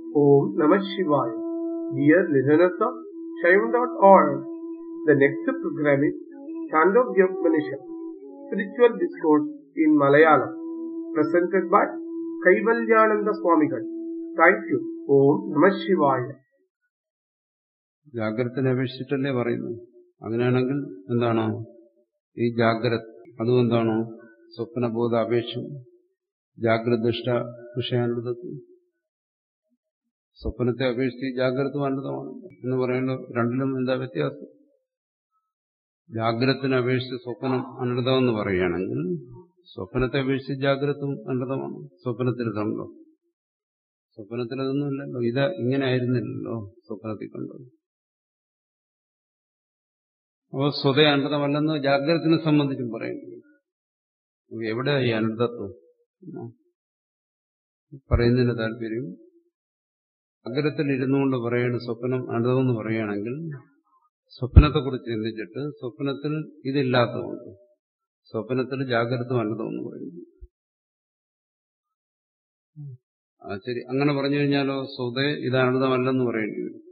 Om Namah Shivaya. Dear listeners of Shaivan.org, the next program is Chandogya Upanishad, Spiritual Discourse in Malayalam, presented by Kaivalyananda Swamigal. Thank you. Om Namah Shivaya. ജാഗ്രതനെ അപേക്ഷിച്ചിട്ടല്ലേ പറയുന്നു അങ്ങനെയാണെങ്കിൽ എന്താണ് ഈ ജാഗ്രത അതും എന്താണോ സ്വപ്നബോധ അപേക്ഷം ജാഗ്രതനിഷ്ഠ വിഷയാനുഭവത്തിൽ സ്വപ്നത്തെ അപേക്ഷിച്ച് ഈ ജാഗ്രത അനൃതമാണ് എന്ന് പറയുന്നത് രണ്ടിലും എന്താ വ്യത്യാസം ജാഗ്രതത്തിനെ അപേക്ഷിച്ച് സ്വപ്നം അനൃതമെന്ന് പറയുകയാണെങ്കിൽ സ്വപ്നത്തെ അപേക്ഷിച്ച് ജാഗ്രതവും അനൃതമാണ് സ്വപ്നത്തിൽ കണ്ടോ സ്വപ്നത്തിൽ അതൊന്നുമില്ലല്ലോ ഇത് ഇങ്ങനെ ആയിരുന്നില്ലല്ലോ സ്വപ്നത്തിൽ കണ്ടത് അപ്പോൾ സ്വതേ അനൃതമല്ലെന്ന് ജാഗ്രതത്തിനെ സംബന്ധിച്ചും പറയുന്നു എവിടെ ഈ അനൃതത്വം പറയുന്നതിന്റെ താല്പര്യം ജാഗ്രതത്തിൽ ഇരുന്നുകൊണ്ട് പറയുന്ന സ്വപ്നം അനൃതമെന്ന് പറയുകയാണെങ്കിൽ സ്വപ്നത്തെക്കുറിച്ച് ചിന്തിച്ചിട്ട് സ്വപ്നത്തിൽ ഇതില്ലാത്തതുകൊണ്ട് സ്വപ്നത്തിൽ ജാഗ്രത അനൃതമെന്ന് പറയുന്നു ആ ശരി അങ്ങനെ പറഞ്ഞു കഴിഞ്ഞാലോ സ്വതേ ഇത് അനൃതമല്ലെന്ന് പറയേണ്ടി വരും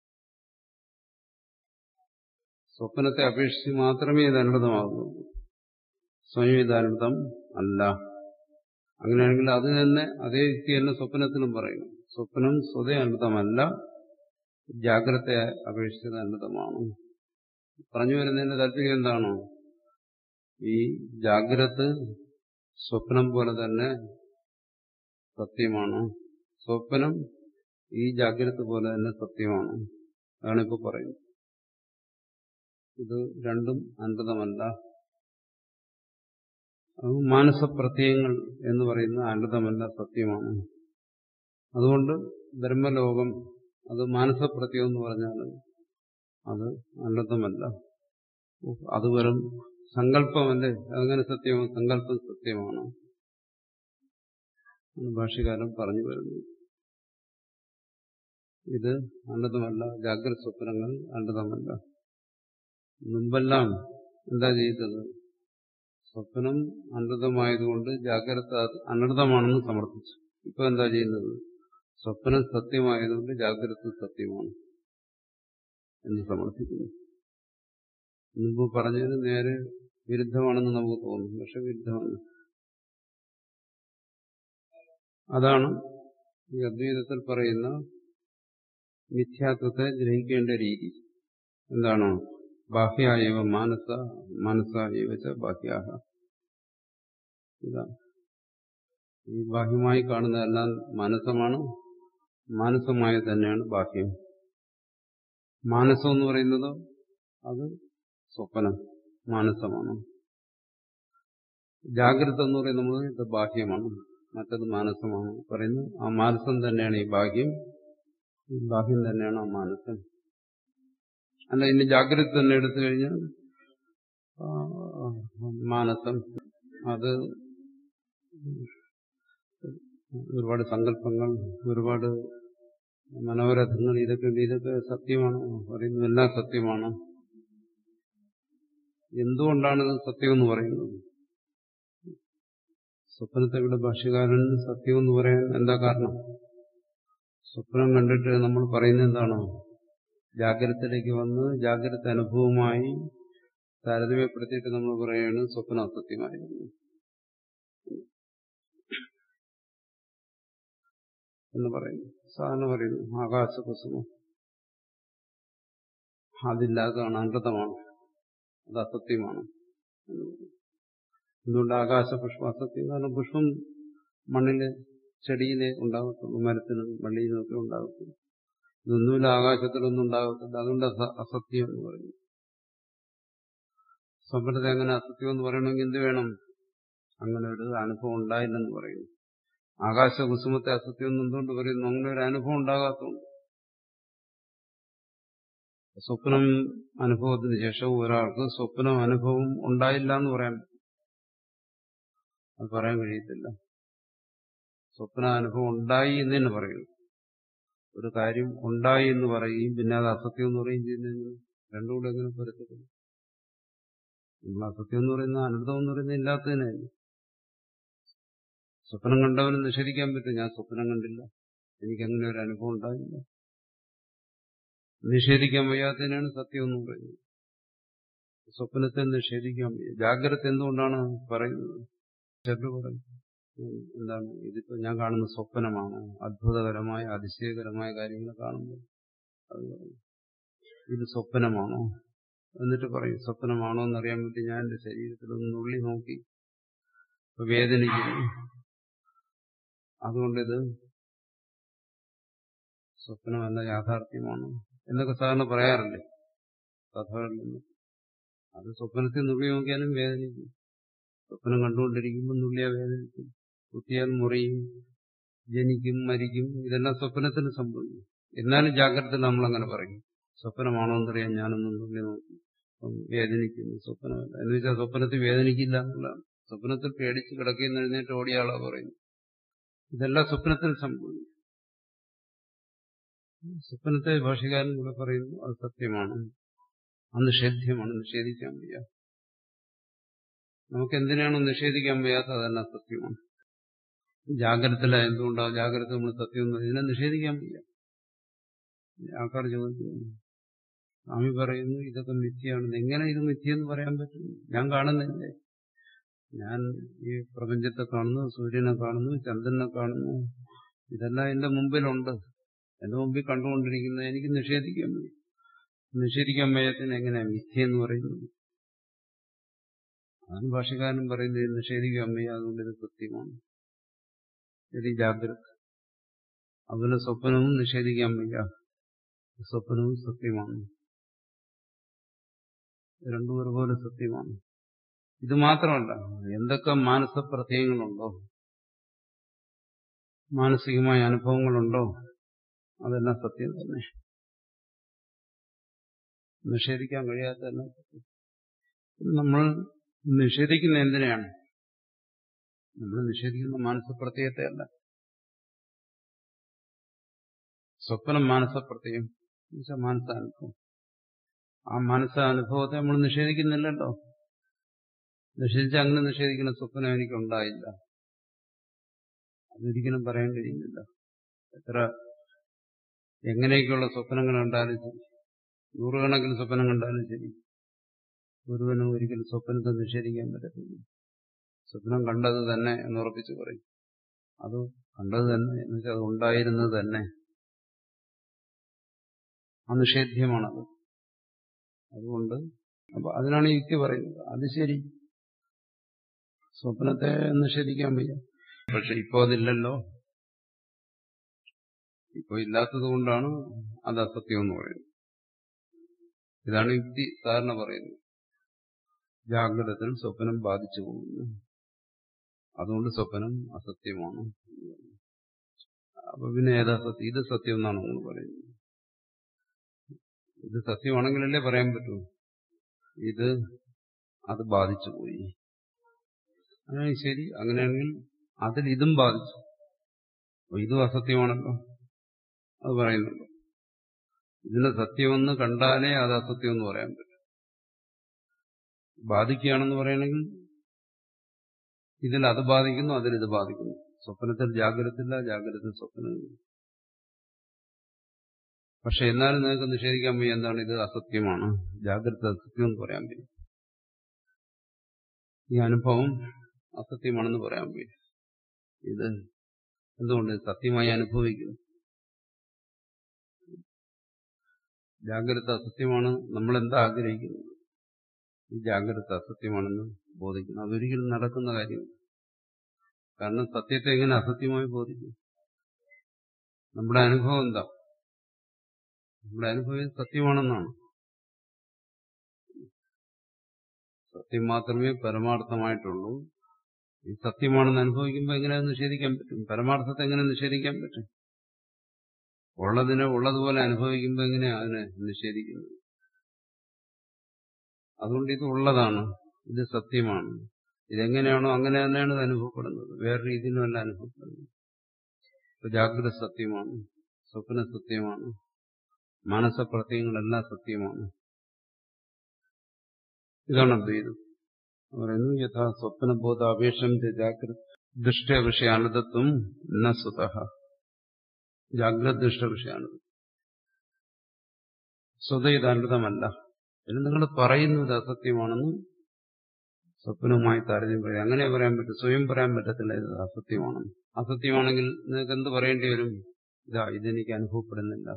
സ്വപ്നത്തെ അപേക്ഷിച്ച് മാത്രമേ ഇത് അനൃതമാകുന്നുള്ളൂ സ്വയം ഇത് അനൃതം അല്ല അങ്ങനെയാണെങ്കിൽ അത് തന്നെ അതേ വ്യക്തി തന്നെ സ്വപ്നത്തിലും പറയുന്നു സ്വപ്നം സ്വതേ അനൃതമല്ല ജാഗ്രതയെ അപേക്ഷിച്ചത് അനൃതമാണ് പറഞ്ഞു വരുന്നതിന്റെ താല്പര്യം എന്താണോ ഈ ജാഗ്രത സ്വപ്നം പോലെ തന്നെ സത്യമാണ് സ്വപ്നം ഈ ജാഗ്രത പോലെ തന്നെ സത്യമാണ് അതാണ് ഇപ്പോൾ പറയുന്നത് ഇത് രണ്ടും അനൃതമല്ല മാനസപ്രത്യയങ്ങൾ എന്ന് പറയുന്ന അനൃതമല്ല സത്യമാണ് അതുകൊണ്ട് ബ്രഹ്മലോകം അത് മാനസപ്രത്യം എന്ന് പറഞ്ഞാൽ അത് അനൃതമല്ല അത് വെറും സങ്കല്പമല്ലേ അതങ്ങനെ സത്യമാണ് സങ്കല്പം സത്യമാണ് ഭാഷകാരൻ പറഞ്ഞു വരുന്നു ഇത് അനൃതമല്ല ജാഗ്രത സ്വപ്നങ്ങൾ അനൃതമല്ല മുമ്പെല്ലാം എന്താ ചെയ്തത് സ്വപ്നം അനൃതമായതുകൊണ്ട് ജാഗ്രത അനൃതമാണെന്ന് സമർത്ഥിച്ചു ഇപ്പൊ എന്താ ചെയ്യുന്നത് സ്വപ്നം സത്യമായതുകൊണ്ട് ജാഗ്രത സത്യമാണ് എന്ന് സമർത്ഥിക്കുന്നു മുമ്പ് പറഞ്ഞതിന് നേരെ വിരുദ്ധമാണെന്ന് നമുക്ക് തോന്നും പക്ഷെ വിരുദ്ധമാണ് അതാണ് ഈ അദ്വൈതത്തിൽ പറയുന്ന മിഥ്യാത്വത്തെ ഗ്രഹിക്കേണ്ട രീതി എന്താണ് ബാഹ്യായവ മാനസ മനസ്സായവ ച ബാഹ്യാഹ ഇതാണ് ഈ ബാഹ്യമായി കാണുന്നതെല്ലാം മാനസമാണ് മാനസമായ തന്നെയാണ് ബാഹ്യം മാനസം എന്ന് പറയുന്നത് അത് സ്വപ്നം മാനസമാണ് ജാഗ്രത എന്ന് പറയുന്നത് നമ്മൾ ഇത് ബാഹ്യമാണ് മറ്റത് മാനസമാണ് പറയുന്നു ആ മാനസം തന്നെയാണ് ഈ ബാഹ്യം ഈ ബാഹ്യം തന്നെയാണ് ആ മാനസം അല്ല ഇനി ജാഗ്രത തന്നെ എടുത്തു കഴിഞ്ഞാൽ മാനസം അത് ഒരുപാട് സങ്കല്പങ്ങൾ ഒരുപാട് മനോരഥങ്ങൾ ഇതൊക്കെ ഇതൊക്കെ സത്യമാണ് പറയുന്നു എല്ലാം സത്യമാണ് എന്തുകൊണ്ടാണ് ഇത് സത്യമെന്ന് പറയുന്നത് സ്വപ്നത്തെ ഭാഷ്യകാരൻ സത്യമെന്ന് പറയാൻ എന്താ കാരണം സ്വപ്നം കണ്ടിട്ട് നമ്മൾ പറയുന്നത് എന്താണോ ജാഗ്രതത്തിലേക്ക് വന്ന് ജാഗ്രത അനുഭവമായി താരതമ്യപ്പെടുത്തിയിട്ട് നമ്മൾ പറയുകയാണ് സ്വപ്നം അസത്യമായിരുന്നു എന്ന് പറയുന്നു സാധാരണ പറയുന്നു ആകാശകുസുമം അതില്ലാത്തതാണ് അനൃതമാണ് അത് അസത്യമാണ് എന്തുകൊണ്ട് ആകാശ പുഷ്പം അസത്യം കാരണം പുഷ്പം മണ്ണില് ചെടിയിലെ ഉണ്ടാകത്തുള്ളൂ മരത്തിനും വള്ളിയിലും ഒക്കെ ഉണ്ടാകത്തുള്ളൂ ഇതൊന്നുമില്ല ആകാശത്തിലൊന്നും ഉണ്ടാകത്തില്ല അതുകൊണ്ട് അസത്യം എന്ന് പറയുന്നു സ്വപ്നത്തെ അങ്ങനെ അസത്യം എന്ന് പറയണമെങ്കിൽ എന്ത് വേണം അങ്ങനെ ഒരു അനുഭവം ഉണ്ടായില്ലെന്ന് പറയുന്നു ആകാശ കുസുമത്തെ അസത്യം എന്ന് എന്തുകൊണ്ട് പറയുന്നു അങ്ങനെ ഒരു അനുഭവം ഉണ്ടാകാത്തതുകൊണ്ട് സ്വപ്നം അനുഭവത്തിന് ശേഷം ഒരാൾക്ക് സ്വപ്നം അനുഭവം ഉണ്ടായില്ല എന്ന് പറയാൻ അത് പറയാൻ കഴിയത്തില്ല സ്വപ്ന അനുഭവം ഉണ്ടായി എന്ന് തന്നെ പറയുന്നു ഒരു കാര്യം ഉണ്ടായി എന്ന് പറയുകയും പിന്നെ അത് അസത്യം എന്ന് പറയുകയും ചെയ്യുന്നതിന് രണ്ടും കൂടെ എങ്ങനെ പൊരുത്തപ്പെടും നമ്മൾ അസത്യം എന്ന് പറയുന്ന അനർത്ഥം എന്ന് പറയുന്നത് ഇല്ലാത്തതിനെ സ്വപ്നം കണ്ടവന് നിഷേധിക്കാൻ പറ്റും ഞാൻ സ്വപ്നം കണ്ടില്ല എനിക്കങ്ങനെ ഒരു അനുഭവം ഉണ്ടായില്ല നിഷേധിക്കാൻ വയ്യാത്തതിനാണ് സത്യം എന്ന് പറയുന്നത് സ്വപ്നത്തെ നിഷേധിക്കാൻ വയ്യ ജാഗ്രത എന്തുകൊണ്ടാണ് പറയുന്നത് ചെറു പറയും എന്താണ് ഇതിപ്പോ ഞാൻ കാണുന്ന സ്വപ്നമാണോ അത്ഭുതകരമായ അതിശയകരമായ കാര്യങ്ങൾ കാണുമ്പോൾ അത് പറയും ഇത് സ്വപ്നമാണോ എന്നിട്ട് പറയും സ്വപ്നമാണോ എന്നറിയാൻ വേണ്ടി ഞാൻ എന്റെ ശരീരത്തിൽ ഒന്ന് നുള്ളി നോക്കി വേദനിക്കുന്നു അതുകൊണ്ടിത് സ്വപ്നമല്ല യാഥാർത്ഥ്യമാണ് എന്നൊക്കെ സാധാരണ പറയാറില്ലേ കഥകളിൽ അത് സ്വപ്നത്തിൽ നുള്ളി നോക്കിയാലും വേദനിക്കും സ്വപ്നം കണ്ടുകൊണ്ടിരിക്കുമ്പോൾ നുള്ളിയാ വേദനിക്കും കുത്തിയാൽ മുറിയും ജനിക്കും മരിക്കും ഇതെല്ലാം സ്വപ്നത്തിന് സംഭവിക്കും എന്നാലും ജാഗ്രത നമ്മൾ അങ്ങനെ പറയും സ്വപ്നമാണോ എന്നറിയാൻ ഞാനൊന്നും നുള്ളി നോക്കി വേദനിക്കുന്നു സ്വപ്നമല്ല എന്ന് വെച്ചാൽ സ്വപ്നത്തിൽ വേദനിക്കില്ല എന്നുള്ളതാണ് സ്വപ്നത്തിൽ പേടിച്ച് കിടക്കുന്ന എഴുന്നേറ്റ് ഓടിയ ആളാ പറയുന്നു ഇതെല്ലാം സ്വപ്നത്തിൽ സംഭവിക്കും സ്വപ്നത്തെ ഭാഷകാരൻ കൂടെ പറയുന്നു അത് സത്യമാണ് അത് നിഷേധ്യമാണ് നിഷേധിക്കാൻ വയ്യ നമുക്ക് എന്തിനാണോ നിഷേധിക്കാൻ വയ്യാത്ത അതെല്ലാം സത്യമാണ് ജാഗ്രതയില എന്തുകൊണ്ടാവും ജാഗ്രത നമ്മൾ സത്യം ഇതിനെ നിഷേധിക്കാൻ വയ്യ ആൾക്കാർ ചോദിക്കുന്നു സ്വാമി പറയുന്നു ഇതൊക്കെ മിഥ്യയാണ് എങ്ങനെ ഇത് മിഥ്യെന്ന് പറയാൻ പറ്റും ഞാൻ കാണുന്നില്ലേ ഞാൻ ഈ പ്രപഞ്ചത്തെ കാണുന്നു സൂര്യനെ കാണുന്നു ചന്ദ്രനെ കാണുന്നു ഇതെല്ലാം എന്റെ മുമ്പിലുണ്ട് എന്റെ മുമ്പിൽ കണ്ടുകൊണ്ടിരിക്കുന്നത് എനിക്ക് നിഷേധിക്കാൻ വയ്യ നിഷേധിക്കാൻ വയ്യത്തിന് എങ്ങനെയാ മിഥ്യ എന്ന് പറയുന്നത് അതാണ് ഭാഷകാരൻ പറയുന്നത് ഇത് നിഷേധിക്കാൻ വയ്യ അതുകൊണ്ട് ഇത് സത്യമാണ് ഇത് ജാഗ്രത അതുപോലെ സ്വപ്നവും നിഷേധിക്കാൻ വയ്യ സ്വപ്നവും സത്യമാണ് രണ്ടും ഒരുപോലെ സത്യമാണ് ഇത് മാത്രമല്ല എന്തൊക്കെ മാനസപ്രത്യയങ്ങളുണ്ടോ മാനസികമായ അനുഭവങ്ങളുണ്ടോ അതെല്ലാം സത്യം തന്നെ നിഷേധിക്കാൻ കഴിയാത്തതെല്ലാം സത്യം നമ്മൾ നിഷേധിക്കുന്ന എന്തിനെയാണ് നമ്മൾ നിഷേധിക്കുന്ന മാനസപ്രത്യയത്തെ അല്ല സ്വപ്നം മാനസപ്രത്യയം എന്നുവെച്ചാൽ മാനസാനുഭവം ആ മനസ്സാനുഭവത്തെ നമ്മൾ നിഷേധിക്കുന്നില്ലല്ലോ നിഷേധിച്ച് അങ്ങനെ നിഷേധിക്കുന്ന സ്വപ്നം എനിക്കുണ്ടായില്ല അതൊരിക്കലും പറയാൻ കഴിയുന്നില്ല എത്ര എങ്ങനെയൊക്കെയുള്ള സ്വപ്നങ്ങൾ കണ്ടാലും ശരി നൂറുകണക്കിന് സ്വപ്നം കണ്ടാലും ശരി ഒരുവനും ഒരിക്കലും സ്വപ്നത്തെ നിഷേധിക്കാൻ പറ്റത്തില്ല സ്വപ്നം കണ്ടത് തന്നെ എന്ന് ഉറപ്പിച്ച് പറയും അത് കണ്ടത് തന്നെ എന്ന് വെച്ചാൽ അത് ഉണ്ടായിരുന്നത് തന്നെ അനിഷേധ്യമാണത് അതുകൊണ്ട് അപ്പൊ അതിനാണ് യുക്തി പറയുന്നത് അത് ശരി സ്വപ്നത്തെ നിഷേധിക്കാൻ വയ്യ പക്ഷെ ഇപ്പോ അതില്ലല്ലോ ഇപ്പൊ ഇല്ലാത്തത് കൊണ്ടാണ് അത് അസത്യം എന്ന് പറയുന്നത് ഇതാണ് യുക്തി സാധാരണ പറയുന്നത് ജാഗ്രതത്തിൽ സ്വപ്നം ബാധിച്ചു പോകുന്നു അതുകൊണ്ട് സ്വപ്നം അസത്യമാണ് അപ്പൊ പിന്നെ ഏതാ സത്യം ഇത് സത്യം എന്നാണ് നമ്മൾ പറയുന്നത് ഇത് സത്യമാണെങ്കിലല്ലേ പറയാൻ പറ്റൂ ഇത് അത് ബാധിച്ചു പോയി അങ്ങനെ ശരി അങ്ങനെയാണെങ്കിൽ അതിൽ ഇതും ബാധിച്ചു അപ്പൊ ഇതും അസത്യമാണല്ലോ അത് പറയുന്നുണ്ട് ഇതിനെ സത്യമെന്ന് കണ്ടാലേ അത് അസത്യമെന്ന് പറയാൻ പറ്റും ബാധിക്കുകയാണെന്ന് പറയണമെങ്കിൽ ഇതിൽ അത് ബാധിക്കുന്നു അതിൽ ഇത് ബാധിക്കുന്നു സ്വപ്നത്തിൽ ജാഗ്രതയില്ല ജാഗ്രതത്തിൽ സ്വപ്നമില്ല പക്ഷെ എന്നാലും നിങ്ങൾക്ക് നിഷേധിക്കാൻ വയ്യ എന്താണ് ഇത് അസത്യമാണ് ജാഗ്രത അസത്യം എന്ന് പറയാൻ വയ്യ ഈ അനുഭവം അസത്യമാണെന്ന് പറയാൻ വയ്യ ഇത് എന്തുകൊണ്ട് സത്യമായി അനുഭവിക്കുന്നു ജാഗ്രത അസത്യമാണ് നമ്മൾ എന്താ ആഗ്രഹിക്കുന്നത് ഈ ജാഗ്രത അസത്യമാണെന്ന് ബോധിക്കുന്നു അതൊരിക്കലും നടക്കുന്ന കാര്യമില്ല കാരണം സത്യത്തെ എങ്ങനെ അസത്യമായി ബോധിക്കും നമ്മുടെ അനുഭവം എന്താ നമ്മുടെ അനുഭവം സത്യമാണെന്നാണ് സത്യം മാത്രമേ പരമാർത്ഥമായിട്ടുള്ളൂ ഈ സത്യമാണെന്ന് അനുഭവിക്കുമ്പോൾ എങ്ങനെ നിഷേധിക്കാൻ പറ്റും പരമാർത്ഥത്തെ എങ്ങനെ നിഷേധിക്കാൻ പറ്റും ഉള്ളതിനെ ഉള്ളതുപോലെ അനുഭവിക്കുമ്പോൾ എങ്ങനെയാ അതിനെ നിഷേധിക്കുന്നത് അതുകൊണ്ട് ഇത് ഉള്ളതാണ് ഇത് സത്യമാണ് ഇതെങ്ങനെയാണോ അങ്ങനെ തന്നെയാണ് ഇത് അനുഭവപ്പെടുന്നത് വേറെ രീതിയിലുമല്ല അനുഭവപ്പെടുന്നത് ഇപ്പൊ ജാഗ്രത സത്യമാണ് സ്വപ്ന സത്യമാണ് മാനസപ്രത്യങ്ങളെല്ലാം സത്യമാണ് ഇതാണ് അദ്വൈതം പറയുന്നു യഥാ സ്വപ്നബോധ അപേക്ഷം ജാഗ്രത ദൃഷ്ട വിഷയാനതത്വം ന സ്വത ജാഗ്രത ദുഷ്ട വിഷയമാണിത് സ്വതയിതാനൃതമല്ല പിന്നെ നിങ്ങൾ പറയുന്നു ഇത് അസത്യമാണെന്ന് സ്വപ്നവുമായി താരതമ്യം പറയാം അങ്ങനെ പറയാൻ പറ്റും സ്വയം പറയാൻ പറ്റത്തില്ല ഇത് അസത്യമാണെന്ന് അസത്യമാണെങ്കിൽ നിങ്ങൾക്ക് എന്ത് പറയേണ്ടി വരും ഇതാ ഇതെനിക്ക് അനുഭവപ്പെടുന്നില്ല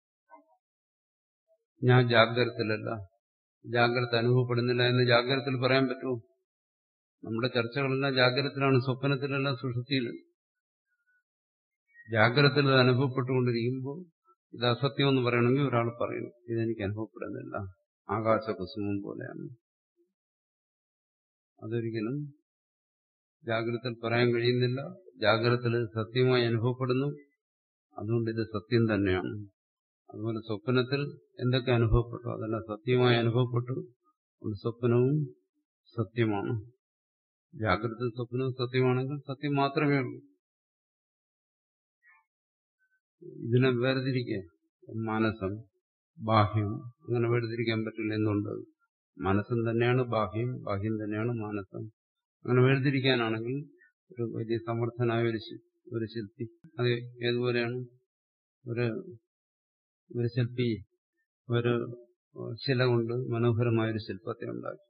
ഞാൻ ജാഗ്രതത്തിലല്ല ജാഗ്രത അനുഭവപ്പെടുന്നില്ല എന്ന് ജാഗ്രതത്തിൽ പറയാൻ പറ്റുമോ നമ്മുടെ ചർച്ചകളെല്ലാം ജാഗ്രതത്തിലാണ് സ്വപ്നത്തിലല്ല സുഷുതിയിൽ ജാഗ്രതത്തിൽ ഇത് അനുഭവപ്പെട്ടുകൊണ്ടിരിക്കുമ്പോൾ ഇത് അസത്യം എന്ന് പറയണമെങ്കിൽ ഒരാൾ പറയണം ഇതെനിക്ക് അനുഭവപ്പെടുന്നില്ല ആകാശ കുസുമം പോലെയാണ് അതൊരിക്കലും ജാഗ്രതത്തിൽ പറയാൻ കഴിയുന്നില്ല ജാഗ്രതത്തിൽ സത്യമായി അനുഭവപ്പെടുന്നു അതുകൊണ്ട് ഇത് സത്യം തന്നെയാണ് അതുപോലെ സ്വപ്നത്തിൽ എന്തൊക്കെ അനുഭവപ്പെട്ടു അതെല്ലാം സത്യമായി അനുഭവപ്പെട്ടു അതുകൊണ്ട് സ്വപ്നവും സത്യമാണ് ജാഗ്രത സ്വപ്നവും സത്യമാണെങ്കിൽ സത്യം മാത്രമേ ഉള്ളൂ ഇതിനെ വേർതിരിക്കുക മാനസം ബാഹ്യം അങ്ങനെ വേർതിരിക്കാൻ പറ്റില്ല എന്നുണ്ട് മനസ്സം തന്നെയാണ് ബാഹ്യം ബാഹ്യം തന്നെയാണ് മാനസം അങ്ങനെ വേർതിരിക്കാനാണെങ്കിൽ ഒരു വലിയ സമർത്ഥനായ ഒരു ഒരു ശില്പി അത് ഏതുപോലെയാണ് ഒരു ഒരു ശില്പി ഒരു ശില കൊണ്ട് മനോഹരമായൊരു ശില്പത്തെ ഉണ്ടാക്കി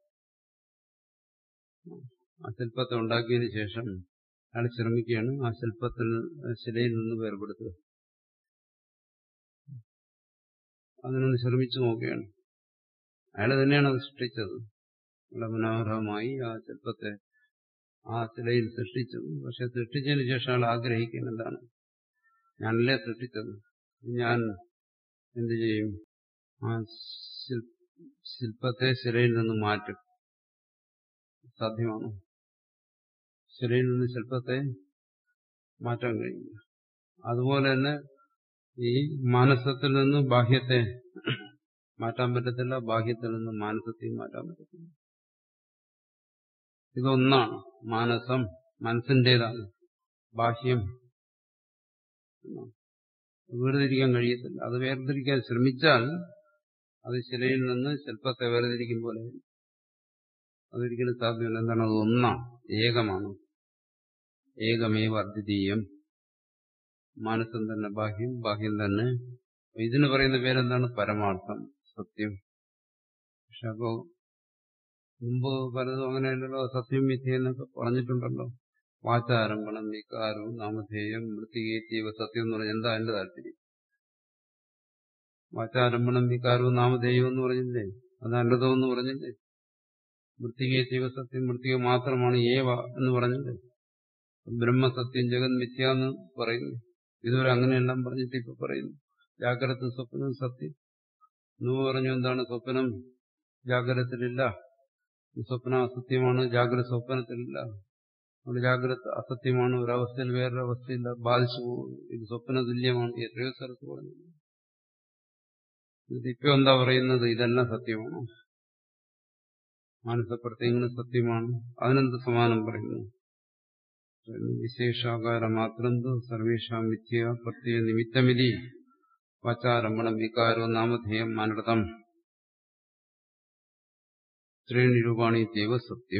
ആ ശില്പത്തെ ഉണ്ടാക്കിയതിന് ശേഷം അയാൾ ശ്രമിക്കുകയാണ് ആ ശില്പത്തിൽ ശിലയിൽ നിന്ന് വേർപെടുത്തുക അതിനൊന്ന് ശ്രമിച്ചു നോക്കുകയാണ് അയാൾ തന്നെയാണ് അത് സൃഷ്ടിച്ചത് വളരെ മനോഹരമായി ആ ശില്പത്തെ ആ ശിലയിൽ സൃഷ്ടിച്ചത് പക്ഷെ സൃഷ്ടിച്ചതിന് ശേഷം അയാൾ ആഗ്രഹിക്കുന്നത് എന്താണ് ഞാനല്ലേ സൃഷ്ടിച്ചത് ഞാൻ എന്തു ചെയ്യും ആ ശില്പത്തെ ശിലയിൽ നിന്ന് മാറ്റും സാധ്യമാണോ ശിലയിൽ നിന്ന് ശില്പത്തെ മാറ്റാൻ കഴിയില്ല അതുപോലെ തന്നെ ഈ മാനസത്തിൽ നിന്ന് ബാഹ്യത്തെ മാറ്റാൻ പറ്റത്തില്ല ബാഹ്യത്തിൽ നിന്ന് മാനസത്തെയും മാറ്റാൻ പറ്റത്തില്ല ഇതൊന്നാണ് മാനസം മനസ്സിൻ്റെതാണ് ബാഹ്യം വേർതിരിക്കാൻ കഴിയത്തില്ല അത് വേർതിരിക്കാൻ ശ്രമിച്ചാൽ അത് ശിലയിൽ നിന്ന് ശില്പത്തെ വേർതിരിക്കും പോലെ അതൊരിക്കലും സാധ്യമല്ല എന്താണ് അത് ഒന്നാണ് ഏകമാണ് ഏകമേവ അദ്വിതീയം മാനസം തന്നെ ബാഹ്യം ബാഹ്യം തന്നെ ഇതിന് പറയുന്ന പേരെന്താണ് പരമാർത്ഥം സത്യം പക്ഷെ അപ്പോ മുമ്പ് പലതും അങ്ങനെയല്ലല്ലോ സത്യം മിഥ്യ എന്നൊക്കെ പറഞ്ഞിട്ടുണ്ടല്ലോ വാചാരംഭണം വികാരവും നാമധേയം വൃത്തികേറ്റീവ സത്യം എന്ന് പറഞ്ഞാൽ എന്താ എന്റെ താല്പര്യം വാചാരംഭണം വികാരവും നാമധേയവും എന്ന് പറഞ്ഞില്ലേ അത് അനൃതം എന്ന് പറഞ്ഞില്ലേ വൃത്തികേറ്റീവ സത്യം വൃത്തിക മാത്രമാണ് ഏവ എന്ന് പറഞ്ഞില്ലേ ബ്രഹ്മസത്യം ജഗത് മിഥ്യ എന്ന് പറയുന്നു ഇതുവരെ അങ്ങനെയെല്ലാം പറഞ്ഞിട്ട് ഇപ്പൊ പറയുന്നു ജാഗ്രത സ്വപ്നം സത്യം എന്ന് പറഞ്ഞു എന്താണ് സ്വപ്നം ജാഗ്രതത്തിലില്ല സ്വപ്നം അസത്യമാണ് ജാഗ്രത സ്വപ്നത്തിലില്ല അവിടെ ജാഗ്രത അസത്യമാണ് ഒരവസ്ഥയിൽ വേറൊരു അവസ്ഥയില്ല ബാധിച്ചു പോകുന്നു ഇത് സ്വപ്ന തുല്യമാണ് എത്രയോ സ്ഥലത്ത് പറഞ്ഞു ഇതിപ്പോ എന്താ പറയുന്നത് ഇതെല്ലാം സത്യമാണോ മാനസപ്രത്യങ്ങളും സത്യമാണ് അതിനെന്ത് സമാനം പറയുന്നു വിശേഷാകാര മാത്രം സർവേഷാം വിദ്യ പ്രത്യേക നിമിത്തമിതി വാചാരംഭണം വികാരോ നാമധേയം അനൃതം ത്രേണി രൂപാണി ദൈവ സത്യം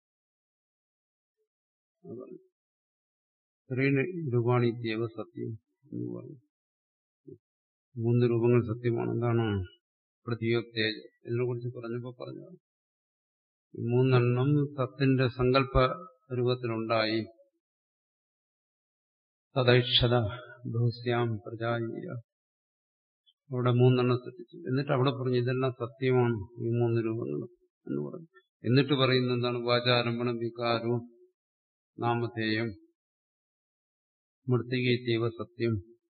ത്രേണി രൂപാണി ദൈവ സത്യം എന്ന് പറഞ്ഞു മൂന്ന് രൂപങ്ങൾ സത്യമാണ് എന്താണ് പ്രതിയോ തേജ ഇതിനെ കുറിച്ച് പറഞ്ഞപ്പോ പറഞ്ഞതാണ് മൂന്നെണ്ണം സത്തിന്റെ സങ്കല്പ രൂപത്തിലുണ്ടായി തദൈക്ഷത ബഹുസ്യാം പ്രജായ അവിടെ മൂന്നെണ്ണം സൃഷ്ടിച്ചു എന്നിട്ട് അവിടെ പറഞ്ഞു ഇതെല്ലാം സത്യമാണ് ഈ മൂന്ന് രൂപങ്ങൾ എന്ന് പറഞ്ഞു എന്നിട്ട് പറയുന്നത് എന്താണ് വാചാരംഭണം വികാരവും നാമധേയം മൃത്തികീത്തീവ സത്യം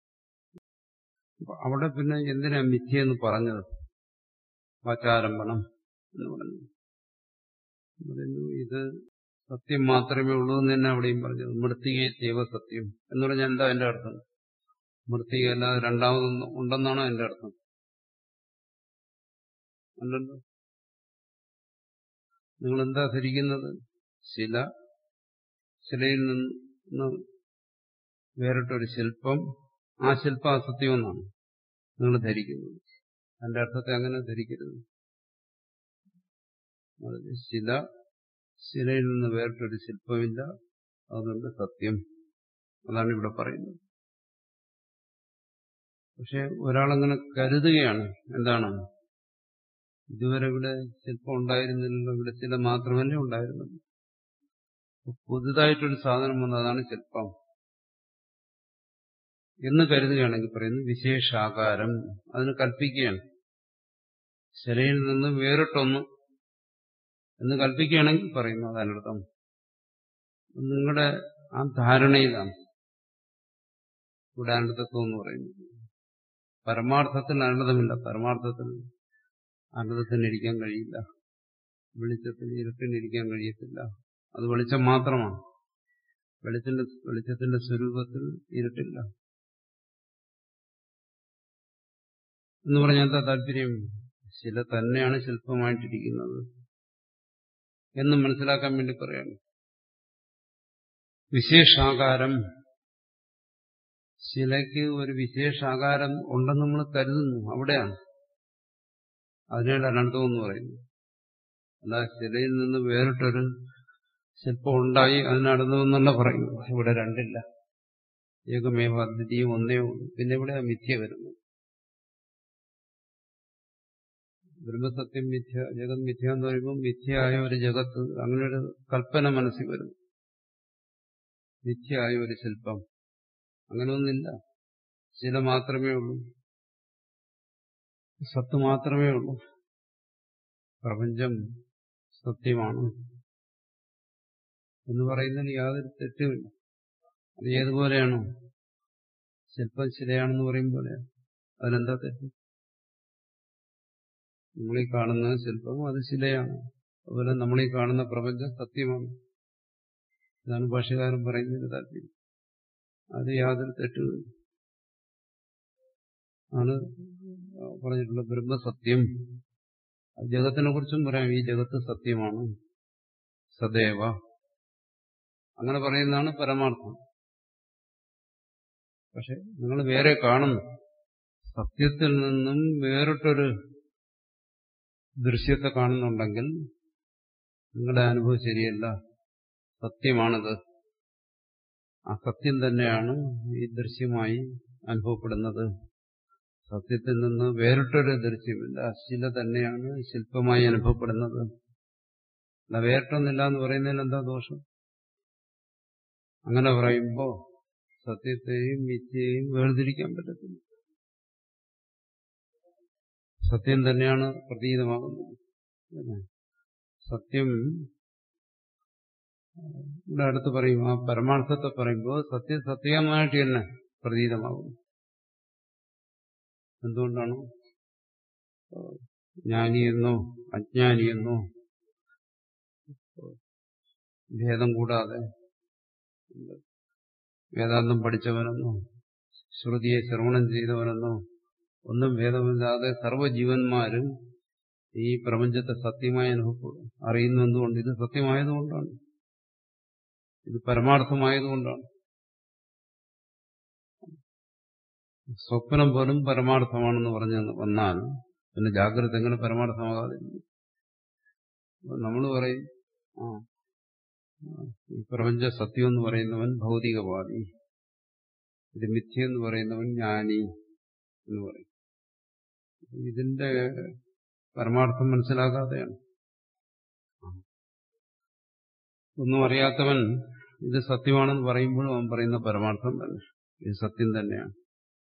അവിടെ പിന്നെ എന്തിനാ മിഥ്യെന്ന് പറഞ്ഞത് വാചാരംഭണം എന്ന് പറഞ്ഞു പറയുന്നു ഇത് സത്യം മാത്രമേ ഉള്ളൂ എന്ന് തന്നെ അവിടെയും പറഞ്ഞത് മൃത്തികയെ ദൈവസത്യം എന്ന് പറഞ്ഞാൽ എന്താ എന്റെ അർത്ഥം മൃത്തിക അല്ലാതെ രണ്ടാമതൊന്നും ഉണ്ടെന്നാണോ എന്റെ അർത്ഥം അല്ലല്ലോ നിങ്ങൾ എന്താ ധരിക്കുന്നത് ശില ശിലയിൽ നിന്ന് വേറിട്ടൊരു ശില്പം ആ ശില്പം അസത്യമെന്നാണ് നിങ്ങൾ ധരിക്കുന്നത് അതിന്റെ അർത്ഥത്തെ അങ്ങനെ ധരിക്കരുത് ശില ശിലയിൽ നിന്ന് വേറിട്ടൊരു ശില്പമില്ല അതുകൊണ്ട് സത്യം അതാണ് ഇവിടെ പറയുന്നത് പക്ഷെ ഒരാളങ്ങനെ കരുതുകയാണ് എന്താണ് ഇതുവരെ ഇവിടെ ശില്പം ഉണ്ടായിരുന്നില്ലല്ലോ ഇവിടെ ചില മാത്രമല്ലേ ഉണ്ടായിരുന്നുള്ളൂ പുതുതായിട്ടൊരു സാധനം വന്നു അതാണ് ശില്പം എന്ന് കരുതുകയാണെങ്കിൽ പറയുന്നു വിശേഷാകാരം അതിന് കൽപ്പിക്കുകയാണ് ശിലയിൽ നിന്ന് വേറിട്ടൊന്ന് എന്ന് കൽപ്പിക്കുകയാണെങ്കിൽ പറയുന്നു അതിനർത്ഥം നിങ്ങളുടെ ആ ധാരണയിലാണ് ഇവിടെ അനർത്ഥത്വം എന്ന് പറയുന്നത് പരമാർത്ഥത്തിൽ അനർത്ഥമില്ല പരമാർത്ഥത്തിൽ അനർത്ഥത്തിന് ഇരിക്കാൻ കഴിയില്ല വെളിച്ചത്തിൽ ഇരുട്ടിന് ഇരിക്കാൻ കഴിയത്തില്ല അത് വെളിച്ചം മാത്രമാണ് വെളിച്ചത്തിന്റെ വെളിച്ചത്തിന്റെ സ്വരൂപത്തിൽ ഇരുട്ടില്ല എന്ന് പറഞ്ഞാൽ എന്താ താല്പര്യം ശില തന്നെയാണ് ശില്പമായിട്ടിരിക്കുന്നത് എന്ന് മനസ്സിലാക്കാൻ വേണ്ടി പറയാണ് വിശേഷാകാരം ശിലയ്ക്ക് ഒരു വിശേഷാകാരം ഉണ്ടെന്ന് നമ്മൾ കരുതുന്നു അവിടെയാണ് അതിനാണ് അനർത്ഥം എന്ന് പറയുന്നത് അല്ല ശിലയിൽ നിന്ന് വേറിട്ടൊരു ശില്പം ഉണ്ടായി അതിനടന്നു എന്നല്ല പറയുന്നു ഇവിടെ രണ്ടില്ല ഏകമേവ അദ്വിതീയം ഒന്നേ ഉള്ളൂ പിന്നെ ഇവിടെ മിഥ്യ വരുന്നു ബ്രഹ്മസത്യം മിഥ്യ ജഗത് മിഥ്യ എന്ന് പറയുമ്പോൾ മിഥ്യയായ ഒരു ജഗത്ത് അങ്ങനെ ഒരു കൽപ്പന മനസ്സിൽ വരുന്നു മിഥ്യയായ ഒരു ശില്പം അങ്ങനെയൊന്നില്ല ശില മാത്രമേ ഉള്ളൂ സത്ത് മാത്രമേ ഉള്ളൂ പ്രപഞ്ചം സത്യമാണ് എന്ന് പറയുന്നതിന് യാതൊരു തെറ്റുമില്ല അത് ഏതുപോലെയാണോ ശില്പം ശിലയാണെന്ന് പറയുമ്പോൾ അതിലെന്താ തെറ്റ് നമ്മളീ കാണുന്ന ശില്പം അത് ശിലയാണ് അതുപോലെ നമ്മളീ കാണുന്ന പ്രപഞ്ചം സത്യമാണ് ഇതാണ് ഭാഷകാരൻ പറയുന്നതിന് താല്പര്യം അത് യാതൊരു തെറ്റുമില്ല ആണ് പറഞ്ഞിട്ടുള്ള ബ്രഹ്മസത്യം ജഗത്തിനെ കുറിച്ചും പറയാം ഈ ജഗത്ത് സത്യമാണ് സദൈവ അങ്ങനെ പറയുന്നതാണ് പരമാർത്ഥം പക്ഷെ നിങ്ങൾ വേറെ കാണുന്നു സത്യത്തിൽ നിന്നും വേറിട്ടൊരു ദൃശ്യത്തെ കാണുന്നുണ്ടെങ്കിൽ നിങ്ങളുടെ അനുഭവം ശരിയല്ല സത്യമാണിത് ആ സത്യം തന്നെയാണ് ഈ ദൃശ്യമായി അനുഭവപ്പെടുന്നത് സത്യത്തിൽ നിന്ന് വേറിട്ടൊരു ദൃശ്യമില്ല ശില തന്നെയാണ് ശില്പമായി അനുഭവപ്പെടുന്നത് അല്ല വേറിട്ടൊന്നില്ല എന്ന് പറയുന്നതിൽ എന്താ ദോഷം അങ്ങനെ പറയുമ്പോ സത്യത്തെയും മിഥ്യയെയും വേർതിരിക്കാൻ പറ്റത്തില്ല സത്യം തന്നെയാണ് പ്രതീതമാകുന്നത് സത്യം ഇവിടെ അടുത്ത് പറയും ആ പരമാർത്ഥത്തെ പറയുമ്പോൾ സത്യം സത്യമായിട്ട് തന്നെ പ്രതീതമാകുന്നു എന്തുകൊണ്ടാണ് ജ്ഞാനിയെന്നോ അജ്ഞാനിയെന്നോ ഭേദം കൂടാതെ വേദാന്തം പഠിച്ചവനെന്നോ ശ്രുതിയെ ശ്രവണം ചെയ്തവനെന്നോ ഒന്നും ഭേദമില്ലാതെ സർവ്വജീവന്മാരും ഈ പ്രപഞ്ചത്തെ സത്യമായി അനുഭവപ്പെടും അറിയുന്നു എന്തുകൊണ്ട് ഇത് സത്യമായതുകൊണ്ടാണ് ഇത് പരമാർത്ഥമായതുകൊണ്ടാണ് സ്വപ്നം പോലും പരമാർത്ഥമാണെന്ന് പറഞ്ഞു വന്നാൽ പിന്നെ ജാഗ്രത എങ്ങനെ പരമാർത്ഥമാകാതിരിക്കും നമ്മൾ പറയും ആ ഈ പ്രപഞ്ച സത്യം എന്ന് പറയുന്നവൻ ഭൗതികവാദി ഇത് മിഥ്യ എന്ന് പറയുന്നവൻ ജ്ഞാനി എന്ന് പറയും ഇതിന്റെ പരമാർത്ഥം മനസ്സിലാക്കാതെയാണ് ഒന്നും അറിയാത്തവൻ ഇത് സത്യമാണെന്ന് പറയുമ്പോഴും അവൻ പറയുന്ന പരമാർത്ഥം തന്നെ ഇത് സത്യം തന്നെയാണ്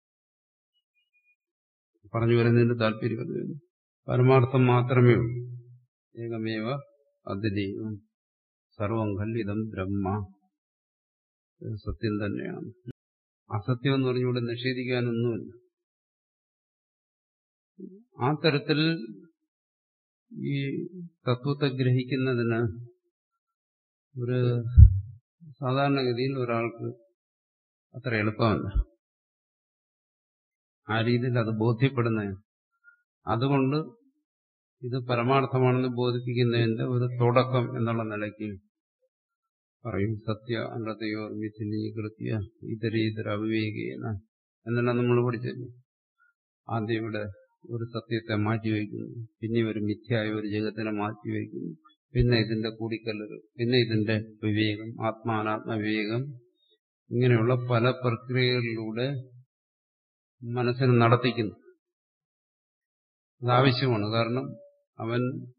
പറഞ്ഞു വരുന്നതിന്റെ താല്പര്യം പരമാർത്ഥം മാത്രമേ ഉള്ളൂ ഏകമേവ അദ്വിതീയം സർവം ഖല്ലിതം ബ്രഹ്മ സത്യം തന്നെയാണ് അസത്യം എന്ന് പറഞ്ഞുകൂടെ നിഷേധിക്കാനൊന്നുമില്ല ആ തരത്തിൽ ഈ തത്വത്തെ ഗ്രഹിക്കുന്നതിന് ഒരു സാധാരണഗതിയിൽ ഒരാൾക്ക് അത്ര എളുപ്പമല്ല ആ രീതിയിൽ അത് ബോധ്യപ്പെടുന്നതിന് അതുകൊണ്ട് ഇത് പരമാർത്ഥമാണെന്ന് ബോധിപ്പിക്കുന്നതിന്റെ ഒരു തുടക്കം എന്നുള്ള നിലയ്ക്ക് പറയും സത്യ അനൃതയോർ മിഥിലീകൃത്യ ഇതരീതര അവിവേകേന എന്നെല്ലാം നമ്മൾ പഠിച്ചില്ലേ ആദ്യം ഇവിടെ ഒരു സത്യത്തെ മാറ്റിവെക്കുന്നു പിന്നെ ഒരു മിഥ്യായ ഒരു ജഗത്തിനെ മാറ്റിവെക്കുന്നു പിന്നെ ഇതിന്റെ കൂടിക്കല്ലുകൾ പിന്നെ ഇതിന്റെ വിവേകം ആത്മാനാത്മ വിവേകം ഇങ്ങനെയുള്ള പല പ്രക്രിയകളിലൂടെ മനസ്സിന് നടത്തിക്കുന്നു അതാവശ്യമാണ് കാരണം അവൻ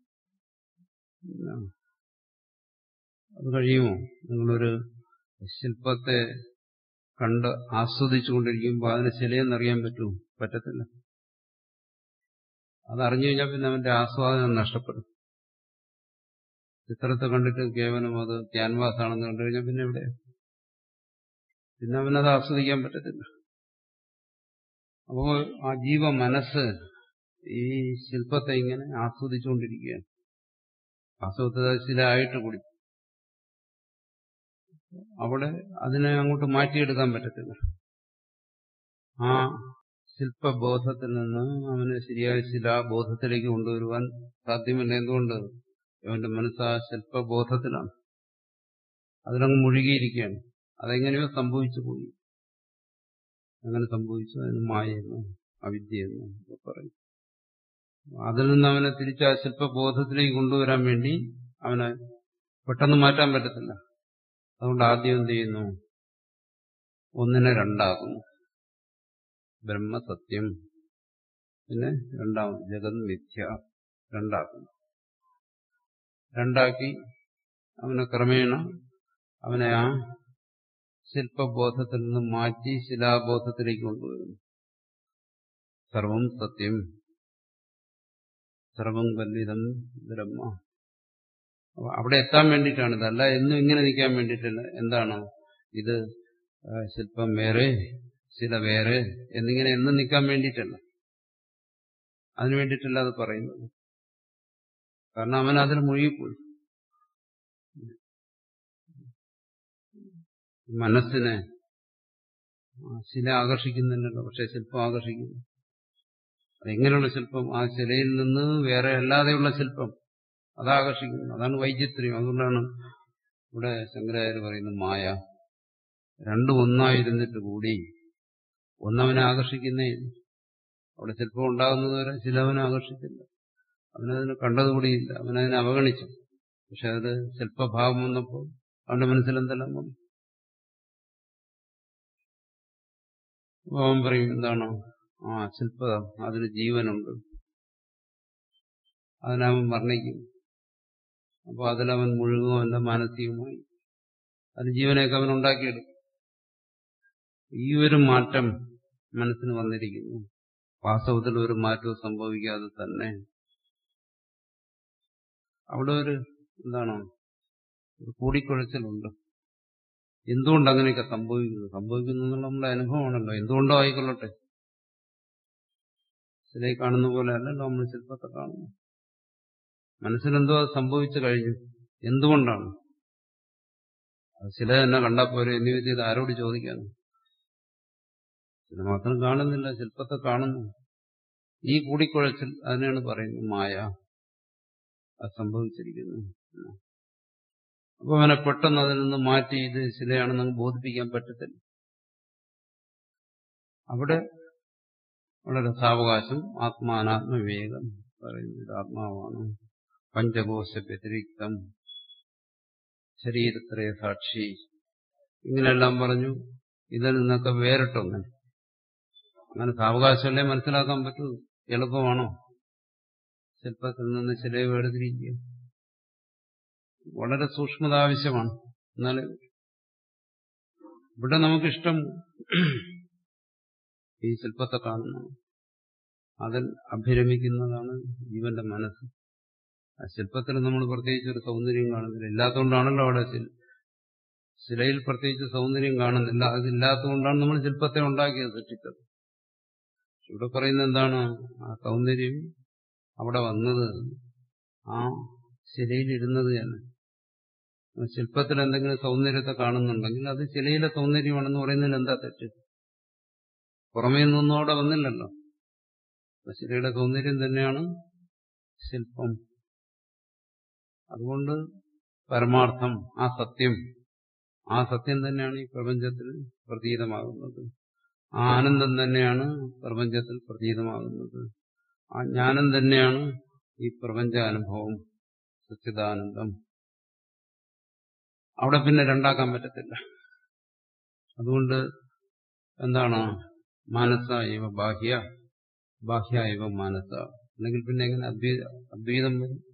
അത് കഴിയുമോ നിങ്ങളൊരു ശില്പത്തെ കണ്ട് ആസ്വദിച്ചുകൊണ്ടിരിക്കുമ്പോൾ അതിന് ശിലയെന്നറിയാൻ പറ്റുമോ പറ്റത്തില്ല അതറിഞ്ഞു കഴിഞ്ഞാൽ പിന്നെ അവന്റെ ആസ്വാദനം നഷ്ടപ്പെടും ചിത്രത്തെ കണ്ടിട്ട് കേവലം അത് ക്യാൻവാസ് ആണെന്ന് കണ്ടു കഴിഞ്ഞാൽ പിന്നെ എവിടെ പിന്നെ അവനത് ആസ്വദിക്കാൻ പറ്റത്തില്ല അപ്പോൾ ആ ജീവ മനസ്സ് ഈ ശില്പത്തെ ഇങ്ങനെ ആസ്വദിച്ചുകൊണ്ടിരിക്കുകയാണ് ആസ്വദശീലമായിട്ട് കൂടി അവിടെ അതിനെ അങ്ങോട്ട് മാറ്റിയെടുക്കാൻ പറ്റത്തില്ല ആ ശില്പബോധത്തിൽ നിന്ന് അവന് ശരിയായ ശിലാബോധത്തിലേക്ക് കൊണ്ടുവരുവാൻ സാധ്യമല്ല എന്തുകൊണ്ട് അവന്റെ മനസ്സ് ആ ശില്പബോധത്തിലാണ് അതിലങ്ങ് മുഴുകിയിരിക്കുകയാണ് അതെങ്ങനെയോ സംഭവിച്ചു പോയി അങ്ങനെ സംഭവിച്ചു അതിന് മായെന്നോ അവിദ്യയെന്നോ ഒക്കെ പറയും അതിൽ നിന്ന് അവനെ തിരിച്ച് ആ ശില്പബോധത്തിലേക്ക് കൊണ്ടുവരാൻ വേണ്ടി അവനെ പെട്ടെന്ന് മാറ്റാൻ പറ്റത്തില്ല അതുകൊണ്ട് ആദ്യം എന്ത് ചെയ്യുന്നു ഒന്നിനെ രണ്ടാക്കുന്നു ബ്രഹ്മസത്യം പിന്നെ രണ്ടാമത് ജഗത് മിഥ്യ രണ്ടാക്കുന്നു രണ്ടാക്കി അവനെ ക്രമേണ അവനെ ആ ശില്പബോധത്തിൽ നിന്ന് മാറ്റി ശിലാബോധത്തിലേക്ക് കൊണ്ടുവരുന്നു സർവം സത്യം സർവം കല്ലിതം ബ്രഹ്മ അവിടെ എത്താൻ വേണ്ടിയിട്ടാണ് ഇതല്ല എന്നും ഇങ്ങനെ നിൽക്കാൻ വേണ്ടിയിട്ടല്ല എന്താണ് ഇത് ശില്പം വേറെ ശില വേറെ എന്നിങ്ങനെ എന്നും നിൽക്കാൻ വേണ്ടിയിട്ടല്ല അതിനു വേണ്ടിയിട്ടല്ല അത് പറയുന്നത് കാരണം അവൻ അതിൽ മുഴുകിപ്പോയി മനസ്സിനെ ശില ആകർഷിക്കുന്നില്ലല്ലോ പക്ഷെ ശില്പം ആകർഷിക്കുന്നു അതെങ്ങനെയുള്ള ശില്പം ആ ശിലയിൽ നിന്ന് വേറെ അല്ലാതെയുള്ള ശില്പം അതാകർഷിക്കുന്നു അതാണ് വൈചിത്ര്യം അതുകൊണ്ടാണ് ഇവിടെ ശങ്കരാചാര്യ പറയുന്നത് മായ രണ്ടും ഒന്നായിരുന്നിട്ട് കൂടി ഒന്നവനെ ആകർഷിക്കുന്നേ അവിടെ ശില്പം ഉണ്ടാകുന്നത് വരെ ശിലവനെ ആകർഷിച്ചില്ല അവനതിനെ കണ്ടതുകൂടിയില്ല അവനതിനെ അവഗണിച്ചു പക്ഷെ അത് ശില്പഭാവം വന്നപ്പോൾ അവന്റെ മനസ്സിൽ എന്തെല്ലാം വന്നു അവൻ പറയും എന്താണോ ആ ശില്പ അതിന് ജീവനുണ്ട് അതിനവൻ വർണ്ണിക്കും അപ്പോൾ അതിലവൻ മുഴുകും അവന്റെ മാനസികമായി അത് ജീവനെയൊക്കെ അവൻ ഉണ്ടാക്കിയെടുക്കും ഈ ഒരു മാറ്റം മനസ്സിന് വന്നിരിക്കുന്നു വാസ്തവത്തിൽ ഒരു മാറ്റവും സംഭവിക്കാതെ തന്നെ അവിടെ ഒരു എന്താണ് ഒരു കൂടിക്കുഴച്ചിലുണ്ട് എന്തുകൊണ്ട് അങ്ങനെയൊക്കെ സംഭവിക്കുന്നു സംഭവിക്കുന്നു എന്നുള്ള നമ്മുടെ അനുഭവമാണല്ലോ എന്തുകൊണ്ടോ ആയിക്കൊള്ളട്ടെ ശിലയിൽ കാണുന്ന പോലെ അല്ലല്ലോ നമ്മൾ ശില്പത്തെ കാണുന്നു മനസ്സിലെന്തോ അത് സംഭവിച്ചു കഴിഞ്ഞു എന്തുകൊണ്ടാണ് അത് ശില തന്നെ കണ്ടാൽ പോരെ എന്ന് ചോദിച്ചത് ആരോട് ചോദിക്കാനും ശില മാത്രം കാണുന്നില്ല ശില്പത്തെ കാണുന്നു ഈ കൂടിക്കുഴച്ചിൽ അതിനാണ് പറയുന്നത് മായ അത് സംഭവിച്ചിരിക്കുന്നു അപ്പൊ അവനെ പെട്ടെന്ന് അതിൽ നിന്ന് മാറ്റി ഇത് ശിലയാണെന്ന് ബോധിപ്പിക്കാൻ പറ്റത്തില്ല അവിടെ വളരെ സാവകാശം ആത്മാനാത്മവിവേകം പറയുന്നത് ആത്മാവാണ് പഞ്ചകോശ വ്യതിരിക്തം ശരീരത്രയ സാക്ഷി ഇങ്ങനെയെല്ലാം പറഞ്ഞു ഇതിൽ നിന്നൊക്കെ വേറിട്ടൊന്ന് അങ്ങനെ സാവകാശമല്ലേ മനസ്സിലാക്കാൻ പറ്റൂ എളുപ്പമാണോ ശില്പത്തിൽ നിന്ന് ശിലയെ വേർതിരിക്കുക വളരെ സൂക്ഷ്മത ആവശ്യമാണ് എന്നാൽ ഇവിടെ നമുക്കിഷ്ടം ഈ ശില്പത്തെ കാണുന്നു അതിൽ അഭിരമിക്കുന്നതാണ് ജീവന്റെ മനസ്സ് ആ ശില്പത്തിൽ നമ്മൾ പ്രത്യേകിച്ച് ഒരു സൗന്ദര്യം കാണുന്നില്ല ഇല്ലാത്തതുകൊണ്ടാണല്ലോ അവിടെ ശിലയിൽ പ്രത്യേകിച്ച് സൗന്ദര്യം കാണുന്നില്ല അതില്ലാത്തതുകൊണ്ടാണ് നമ്മൾ ശില്പത്തെ ഉണ്ടാക്കിയത് സൃഷ്ടിച്ചത് ഇവിടെ പറയുന്നത് എന്താണ് ആ സൗന്ദര്യം അവിടെ വന്നത് ആ ശിലയിലിരുന്നത് തന്നെ ശില്പത്തിൽ എന്തെങ്കിലും സൗന്ദര്യത്തെ കാണുന്നുണ്ടെങ്കിൽ അത് ശിലയിലെ സൗന്ദര്യമാണെന്ന് പറയുന്നതിൽ എന്താ തെറ്റ് പുറമേ നിന്നൊന്നും അവിടെ വന്നില്ലല്ലോ ശിലയുടെ സൗന്ദര്യം തന്നെയാണ് ശില്പം അതുകൊണ്ട് പരമാർത്ഥം ആ സത്യം ആ സത്യം തന്നെയാണ് ഈ പ്രപഞ്ചത്തിൽ പ്രതീതമാകുന്നത് ആ ആനന്ദം തന്നെയാണ് പ്രപഞ്ചത്തിൽ പ്രതീതമാകുന്നത് ആ ജ്ഞാനം തന്നെയാണ് ഈ പ്രപഞ്ചാനുഭവം സച്ചിദാനന്ദം അവിടെ പിന്നെ രണ്ടാക്കാൻ പറ്റത്തില്ല അതുകൊണ്ട് എന്താണ് മാനസ ഇവ ബാഹ്യ ബാഹ്യ ഇവ മാനസ അല്ലെങ്കിൽ പിന്നെ എങ്ങനെ അദ്വൈത അദ്വൈതം വരും